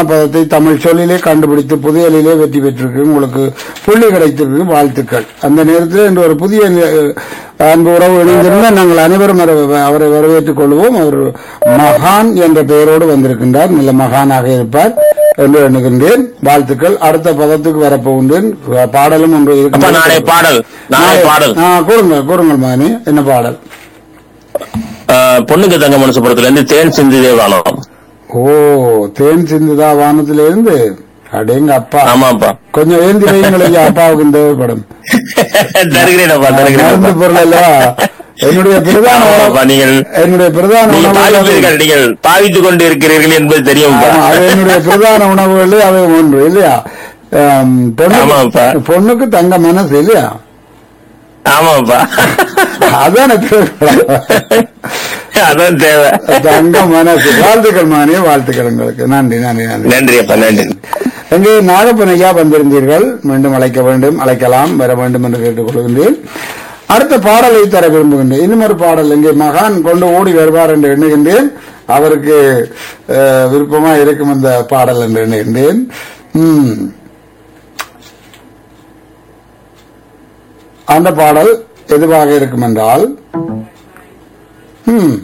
பதத்தை தமிழ் சொல்லிலே கண்டுபிடித்து புதையலிலே வெற்றி பெற்றிருக்கு உங்களுக்கு புள்ளி கிடைத்திருக்கு வாழ்த்துக்கள் அந்த நேரத்தில் இன்று ஒரு புதிய அஹ், அன்பு உறவு இணைந்திருந்தால் நாங்கள் அனைவரும் அவரை- அவரை வரவேற்றுக் கொள்வோம் அவர் மகான் என்ற பெயரோடு வந்திருக்கின்றார் நல்ல மகானாக இருப்பார் என்று எண்ணுகின்றேன் வாழ்த்துக்கள் அடுத்த பதத்துக்கு வரப்போகின்றேன் பாடலும் ஒன்று அப்ப இருக்கின்றது. நாளை பாடல் நாளை பாடல் ஆ, கூறுங்கள் கூறுங்கள் மகனே என்ன பாடல் ஆஹ், பொண்ணுக்கு தங்க மனசு படத்துல இருந்து தேன் சிந்து தேவானம் ஓ தேன் சிந்துதா வானத்திலிருந்து அடேங்க அப்பா ஆமாப்பா கொஞ்சம் ஏந்தி வையுங்கள் ஐயா அப்பாவுக்கு தேவைப்படும் தருகிறேனப்பா மருந்து தருகிறேன் பொருள் அல்லவா என்னுடைய பிரதான ஆமாப்பா, உணவு- நீங்கள் என்னுடைய பிரதான நீங்க உணவு பாவிப்பீர்கள் நீங்கள் பாவித்துக் கொண்டு இருக்கிறீர்கள் என்பது தெரியும்ப்பா ஆமா, அது என்னுடைய பிரதான உணவுகள் அது ஒன்று இல்லையா ஆம், பொண்ணுக்கு- ஆமாப்பா. பொண்ணுக்கு தங்க மனசு இல்லையா ஆமாப்பா அதான தேவை. அதான் தேவை தங்க மனசு வாழ்த்துக்கள் மானிய வாழ்த்துக்கள் உங்களுக்கு நன்றி நன்றி நன்றி நன்றி அப்பா நன்றி எங்கே நாகப்பனையா வந்திருந்தீர்கள் மீண்டும் அழைக்க வேண்டும் அழைக்கலாம் வர வேண்டும் என்று கேட்டுக்கொள்கின்றேன் அடுத்த பாடலை தர விரும்புகின்றேன் இன்னும் ஒரு பாடல் இங்கே மகான் கொண்டு ஓடி வருவார் என்று எண்ணுகின்றேன் அவருக்கு அஹ், விருப்பமா இருக்கும் அந்த பாடல் என்று எண்ணுகின்றேன் ம். அந்த பாடல் எதுவாக இருக்கும் என்றால் ம்.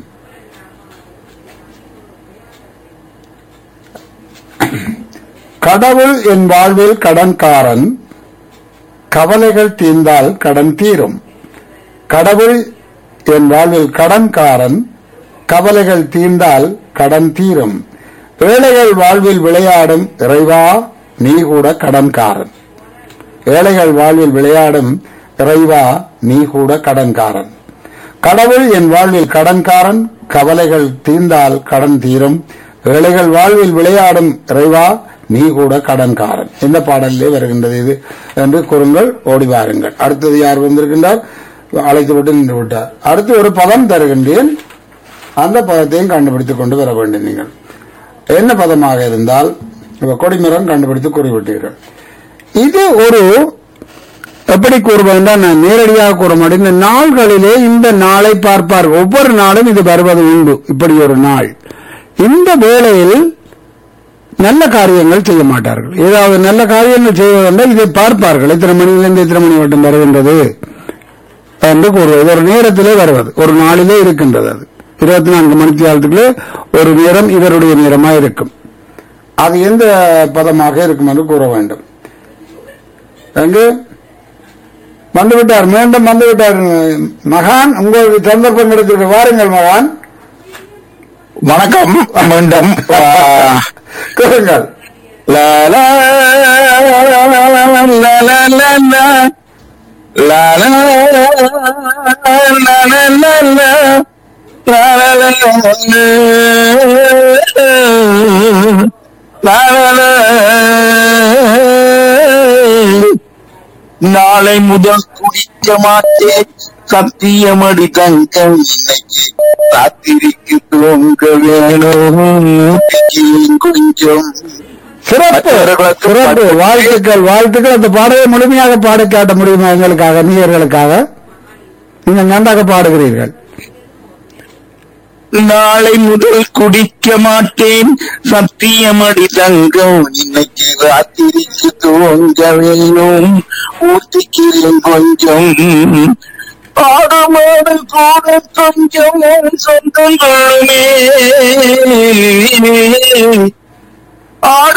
கடவுள் என் வாழ்வில் கடன்காரன் கவலைகள் தீர்ந்தால் கடன் தீரும் கடவுள் என் வாழ்வில் கடன்காரன் கவலைகள் தீர்ந்தால் கடன் தீரும் ஏழைகள் வாழ்வில் விளையாடும் இறைவா நீ கூட கடன்காரன் ஏழைகள் வாழ்வில் விளையாடும் இறைவா நீ கூட கடன்காரன் கடவுள் என் வாழ்வில் கடன்காரன் கவலைகள் தீர்ந்தால் கடன் தீரும் ஏழைகள் வாழ்வில் விளையாடும் இறைவா நீ கூட கடன்காரன் இந்த பாடலிலே வருகின்றது இது என்று கூறுங்கள் ஓடி வாருங்கள் அடுத்தது யார் வந்திருக்கின்றார் அழைத்து விட்டு நின்று விட்டார் அடுத்து ஒரு பதம் தருகின்றேன் அந்த பதத்தையும் கண்டுபிடித்துக் கொண்டு வர வேண்டும் நீங்கள் என்ன பதமாக இருந்தால் இப்ப கொடிமரம் கண்டுபிடித்து கூறிவிட்டீர்கள் இது ஒரு எப்படி கூறுவதுன்னா நான் நேரடியாக கூற மாட்டேன் இந்த நாள்களிலே இந்த நாளை பார்ப்பார்கள் ஒவ்வொரு நாளும் இது வருவது உண்டு இப்படி ஒரு நாள் இந்த வேளையில் நல்ல காரியங்கள் செய்ய மாட்டார்கள் ஏதாவது நல்ல காரியங்கள் செய்வதென்றால் இதை பார்ப்பார்கள் இத்தனை மணியிலிருந்து இத்தனை மணி மட்டும் வருகின்றது என்று கூறுவது ஒரு நேரத்திலே வருவது ஒரு நாளிலே இருக்கின்றது அது இருபத்தி நான்கு மணி காலத்துக்குள்ளே ஒரு நேரம் இவருடைய நேரமா இருக்கும் அது எந்த பதமாக இருக்கும் என்று கூற வேண்டும் எங்கு வந்துவிட்டார் மீண்டும் வந்துவிட்டார் மகான் உங்களுக்கு சந்தர்ப்பம் கிடைத்திருக்கு வாருங்கள் மகான் வணக்கம் மீண்டும் கூறுங்கள் லா, லா, லா, லா, லா, லா, லா, லா, லா, லா. லா, லா, லா, லா, லா, லா, லா. லா, லா, லா, லா, லா, லா. நாளை முதல் குடிக்க மாட்டேன் சத்தியமடி தங்கம் இன்னைக்கு ராத்திரிக்கு தூங்க வேணும் கொஞ்சம் சிறப்பு சிறப்பு வாழ்த்துக்கள் வாழ்த்துக்கள் அந்த பாடலை முழுமையாக பாடி காட்ட முடியுமா எங்களுக்காக நீயர்களுக்காக நீங்கள் நன்றாக பாடுகிறீர்கள் நாளை முதல் குடிக்க மாட்டேன் சத்தியமடி தங்கம் இன்னைக்கு ராத்திரிக்கு தூங்க வேணும் ஊத்திக்கிறேன் கொஞ்சம் ஆடு மாடு கூட கொஞ்சம் சொந்தங்களுமே ஆடு